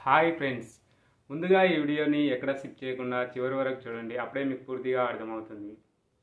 hi friends ముందుగా ఈ వీడియోని ఎక్కడ స్కిప్ చేయకుండా చివరి వరకు చూడండి అప్పుడే మీకు పూర్తిగా అర్థమవుతుంది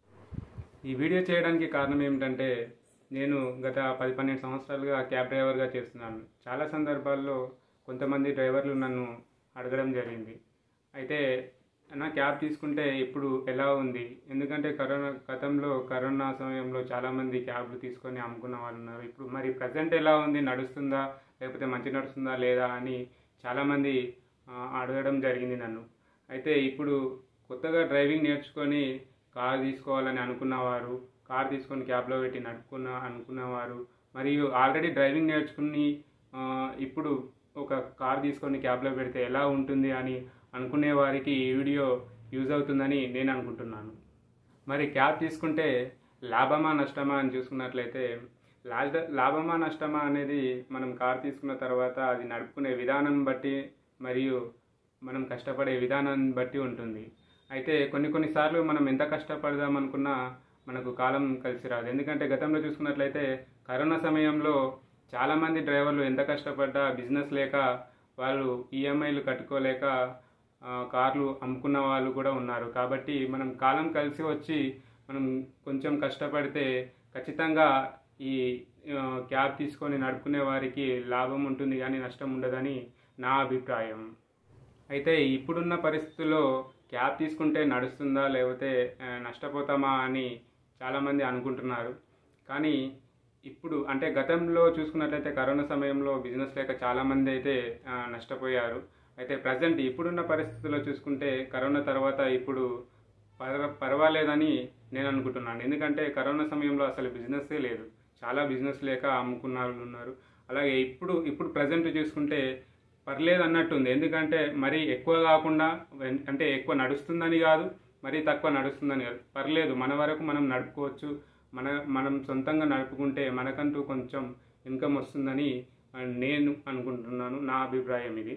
ఈ వీడియో చేయడానికి కారణం ఏమిటంటే నేను గత పది పన్నెండు సంవత్సరాలుగా క్యాబ్ డ్రైవర్గా చేస్తున్నాను చాలా సందర్భాల్లో కొంతమంది డ్రైవర్లు నన్ను అడగడం జరిగింది అయితే నా క్యాబ్ తీసుకుంటే ఇప్పుడు ఎలా ఉంది ఎందుకంటే కరోనా గతంలో కరోనా సమయంలో చాలామంది క్యాబ్లు తీసుకొని అమ్ముకున్న వాళ్ళు ఉన్నారు ఇప్పుడు మరి ప్రజెంట్ ఎలా ఉంది నడుస్తుందా లేకపోతే మంచి నడుస్తుందా లేదా అని చాలామంది ఆ, అడగడం జరిగింది నన్ను అయితే ఇప్పుడు కొత్తగా డ్రైవింగ్ నేర్చుకొని కార్ తీసుకోవాలని అనుకున్నవారు కార్ తీసుకొని క్యాబ్లో పెట్టి నడుపుకున్న అనుకున్నవారు మరియు ఆల్రెడీ డ్రైవింగ్ నేర్చుకుని ఆ, ఇప్పుడు ఒక కార్ తీసుకొని క్యాబ్లో పెడితే ఎలా ఉంటుంది అని అనుకునే వారికి ఈ వీడియో యూజ్ అవుతుందని నేను అనుకుంటున్నాను మరి క్యాబ్ తీసుకుంటే లాభమా నష్టమా అని చూసుకున్నట్లయితే లాభ లాభమా నష్టమా అనేది మనం కార్ తీసుకున్న తర్వాత అది నడుపుకునే విధానం బట్టి మరియు మనం కష్టపడే విధానాన్ని బట్టి ఉంటుంది అయితే కొన్ని కొన్నిసార్లు మనం ఎంత కష్టపడదాం అనుకున్నా మనకు కాలం కలిసి రాదు ఎందుకంటే గతంలో చూసుకున్నట్లయితే కరోనా సమయంలో చాలామంది డ్రైవర్లు ఎంత కష్టపడ్డా బిజినెస్ లేక వాళ్ళు ఈఎంఐలు కట్టుకోలేక ఆ, కార్లు అమ్ముకున్న వాళ్ళు కూడా ఉన్నారు కాబట్టి మనం కాలం కలిసి వచ్చి మనం కొంచెం కష్టపడితే ఖచ్చితంగా ఈ ఆ, క్యాబ్ తీసుకొని నడుపుకునే వారికి లాభం ఉంటుంది కానీ నష్టం ఉండదని నా అభిప్రాయం అయితే ఇప్పుడున్న పరిస్థితుల్లో క్యాబ్ తీసుకుంటే నడుస్తుందా లేకపోతే ఆ, నష్టపోతామా అని చాలామంది అనుకుంటున్నారు కానీ ఇప్పుడు అంటే గతంలో చూసుకున్నట్లయితే కరోనా సమయంలో బిజినెస్ లేక చాలామంది అయితే ఆ, నష్టపోయారు అయితే ప్రజెంట్ ఇప్పుడున్న పరిస్థితుల్లో చూసుకుంటే కరోనా తర్వాత ఇప్పుడు పర్వ పర్వాలేదని నేను అనుకుంటున్నాను ఎందుకంటే కరోనా సమయంలో అసలు బిజినెస్సే లేదు చాలా బిజినెస్ లేక అమ్ముకున్న వాళ్ళు ఉన్నారు అలాగే ఇప్పుడు ఇప్పుడు ప్రజెంట్ చూసుకుంటే పర్లేదు అన్నట్టుంది ఎందుకంటే మరీ ఎక్కువ కాకుండా వెన్- అంటే ఎక్కువ నడుస్తుందని కాదు మరీ తక్కువ నడుస్తుందని కాదు పర్లేదు మన వరకు మనం నడుపుకోవచ్చు మన మనం సొంతంగా నడుపుకుంటే మనకంటూ కొంచెం ఇన్కమ్ వస్తుందని ఆ, నేను అనుకుంటున్నాను నా అభిప్రాయం ఇది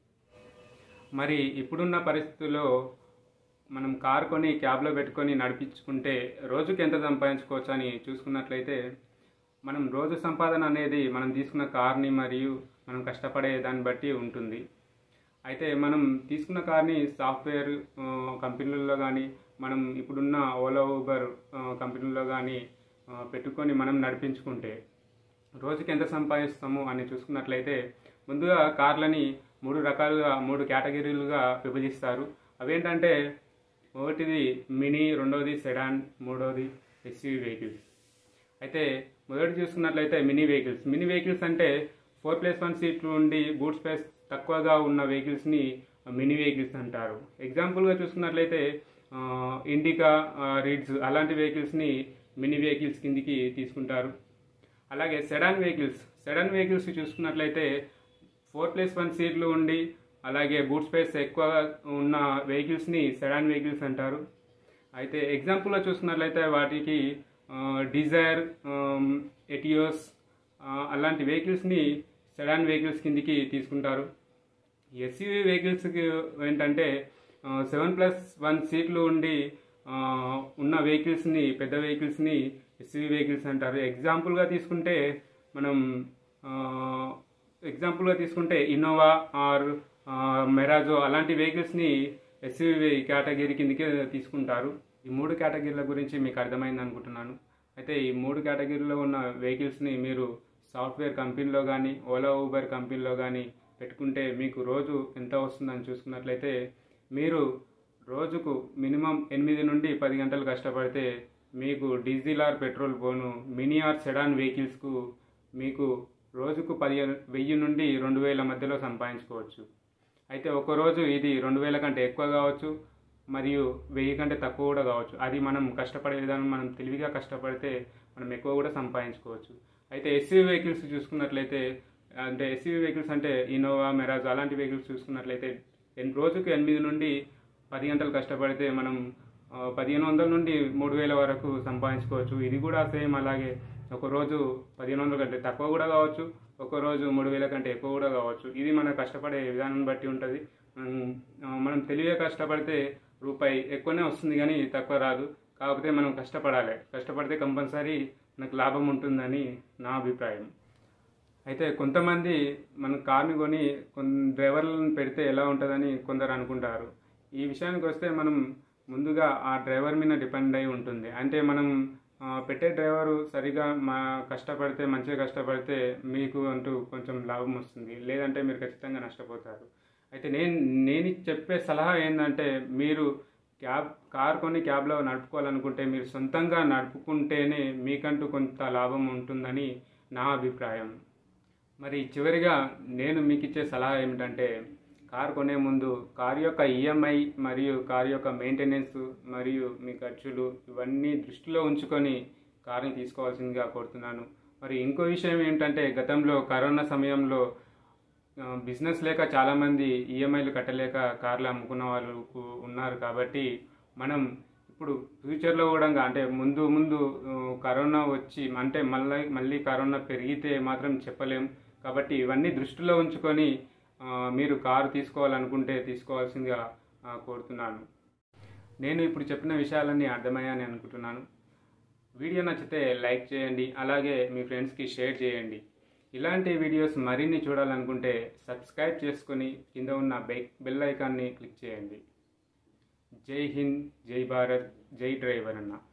మరి ఇప్పుడున్న పరిస్థితుల్లో మనం కార్ కొని క్యాబ్లో పెట్టుకొని నడిపించుకుంటే రోజుకి ఎంత సంపాదించుకోవచ్చు అని చూసుకున్నట్లయితే మనం రోజు సంపాదన అనేది మనం తీసుకున్న కార్ని మరియు మనం కష్టపడే దాన్ని బట్టి ఉంటుంది అయితే మనం తీసుకున్న కార్ని సాఫ్ట్వేర్ ఆ, కంపెనీలలో కానీ మనం ఇప్పుడున్న ఓలా ఊబర్ ఆ, కంపెనీలో కానీ ఆ, పెట్టుకొని మనం నడిపించుకుంటే రోజుకి ఎంత సంపాదిస్తాము అని చూసుకున్నట్లయితే ముందుగా కార్లని మూడు రకాలుగా మూడు కేటగిరీలుగా విభజిస్తారు అవేంటంటే ఒకటిది మినీ రెండవది సెడాన్ మూడవది ఎస్యూవీ వెహికల్స్ అయితే మొదటి చూసుకున్నట్లయితే మినీ వెహికల్స్ మినీ వెహికల్స్ అంటే ఫోర్ ప్లస్ వన్ సీట్లు ఉండి బూట్ స్పేస్ తక్కువగా ఉన్న వెహికల్స్ని మినీ వెహికల్స్ అంటారు ఎగ్జాంపుల్గా చూసుకున్నట్లయితే ఆ, ఇండికా ఆ, రిడ్స్ అలాంటి వెహికల్స్ని మినీ వెహికల్స్ కిందికి తీసుకుంటారు అలాగే సెడాన్ వెహికల్స్ సెడాన్ వెహికల్స్ చూసుకున్నట్లయితే ఫోర్ ప్లస్ వన్ సీట్లు ఉండి అలాగే బూట్ స్పేస్ ఎక్కువ ఉన్న వెహికల్స్ని సెడాన్ వెహికల్స్ అంటారు అయితే ఎగ్జాంపుల్లో చూసుకున్నట్లయితే వాటికి డిజైర్ ఎటియోస్ అలాంటి వెహికల్స్ని సెడాన్ వెహికల్స్ కిందికి తీసుకుంటారు ఎస్యూవీ వెహికల్స్కి ఏంటంటే సెవెన్ ప్లస్ వన్ సీట్లు ఉండి ఆ, ఉన్న వెహికల్స్ని పెద్ద వెహికల్స్ని ఎస్యూవీ వెహికల్స్ అంటారు ఎగ్జాంపుల్గా తీసుకుంటే మనం ఎగ్జాంపుల్గా తీసుకుంటే ఇన్నోవా ఆర్ మెరాజో అలాంటి వెహికల్స్ని ఎస్యూవీ కేటగిరీ కిందకే తీసుకుంటారు ఈ మూడు కేటగిరీల గురించి మీకు అర్థమైంది అనుకుంటున్నాను అయితే ఈ మూడు కేటగిరీలో ఉన్న వెహికల్స్ని మీరు సాఫ్ట్వేర్ కంపెనీలో కానీ ఓలా ఊబర్ కంపెనీలో కానీ పెట్టుకుంటే మీకు రోజు ఎంత వస్తుందని చూసుకున్నట్లయితే మీరు రోజుకు మినిమం ఎనిమిది నుండి పది గంటలు కష్టపడితే మీకు డీజిల్ ఆర్ పెట్రోల్ పోను మినీ ఆర్ సెడాన్ వెహికల్స్కు మీకు రోజుకు పదిహేను వెయ్యి నుండి రెండు వేల మధ్యలో సంపాదించుకోవచ్చు అయితే ఒక రోజు ఇది రెండు వేల కంటే ఎక్కువ కావచ్చు మరియు వెయ్యి కంటే తక్కువ కూడా కావచ్చు అది మనం కష్టపడే విధానం మనం తెలివిగా కష్టపడితే మనం ఎక్కువ కూడా సంపాదించుకోవచ్చు అయితే ఎస్యూవీ వెహికల్స్ చూసుకున్నట్లయితే అంటే ఎస్యూవీ వెహికల్స్ అంటే ఇన్నోవా మెరాజ్ అలాంటి వెహికల్స్ చూసుకున్నట్లయితే ఎన్- రోజుకు ఎనిమిది నుండి పది గంటలు కష్టపడితే మనం ఆ, పదిహేను వందల నుండి మూడు వేల వరకు సంపాదించుకోవచ్చు ఇది కూడా సేమ్ అలాగే ఒక రోజు పదిహేను వందల కంటే తక్కువ కూడా కావచ్చు ఒక రోజు మూడు వేల కంటే ఎక్కువ కూడా కావచ్చు ఇది మన కష్టపడే విధానం బట్టి ఉంటుంది మనం ఆ, మనం తెలివిగా కష్టపడితే రూపాయి ఎక్కువనే వస్తుంది కానీ తక్కువ రాదు కాకపోతే మనం కష్టపడాలి కష్టపడితే కంపల్సరీ మనకు లాభం ఉంటుందని నా అభిప్రాయం అయితే కొంతమంది మన కార్ని కొని కొన్ని డ్రైవర్లను పెడితే ఎలా ఉంటుందని కొందరు అనుకుంటారు ఈ విషయానికి వస్తే మనం ముందుగా ఆ డ్రైవర్ మీద డిపెండ్ అయి ఉంటుంది అంటే మనం ఆ, పెట్టే డ్రైవరు సరిగా మా కష్టపడితే మంచిగా కష్టపడితే మీకు అంటూ కొంచెం లాభం వస్తుంది లేదంటే మీరు ఖచ్చితంగా నష్టపోతారు అయితే నేను నేను చెప్పే సలహా ఏంటంటే మీరు క్యాబ్ కార్ కొని క్యాబ్లో నడుపుకోవాలనుకుంటే మీరు సొంతంగా నడుపుకుంటేనే మీకంటూ కొంత లాభం ఉంటుందని నా అభిప్రాయం మరి చివరిగా నేను మీకు ఇచ్చే సలహా ఏమిటంటే కార్ కొనే ముందు కార్ యొక్క ఈఎంఐ మరియు కార్ యొక్క మెయింటెనెన్స్ మరియు మీ ఖర్చులు ఇవన్నీ దృష్టిలో ఉంచుకొని కార్ని తీసుకోవాల్సిందిగా కోరుతున్నాను మరి ఇంకో విషయం ఏంటంటే గతంలో కరోనా సమయంలో ఆ, బిజినెస్ లేక చాలామంది ఈఎంఐలు కట్టలేక కార్లు అమ్ముకున్న వాళ్ళు కు- ఉన్నారు కాబట్టి మనం ఇప్పుడు ఫ్యూచర్లో కూడా అంటే ముందు ముందు ఆ, కరోనా వచ్చి అంటే మళ్ళీ మళ్ళీ కరోనా పెరిగితే మాత్రం చెప్పలేం కాబట్టి ఇవన్నీ దృష్టిలో ఉంచుకొని ఆ, మీరు కారు తీసుకోవాలనుకుంటే తీసుకోవాల్సిందిగా ఆ, కోరుతున్నాను నేను ఇప్పుడు చెప్పిన విషయాలన్నీ అర్థమయ్యాయని అనుకుంటున్నాను వీడియో నచ్చితే లైక్ చేయండి అలాగే మీ ఫ్రెండ్స్కి షేర్ చేయండి ఇలాంటి వీడియోస్ మరిన్ని చూడాలనుకుంటే సబ్స్క్రైబ్ చేసుకొని కింద ఉన్న బె బెల్ ఐకాన్ని క్లిక్ చేయండి జై హింద్ జై భారత్ జై డ్రైవర్ అన్న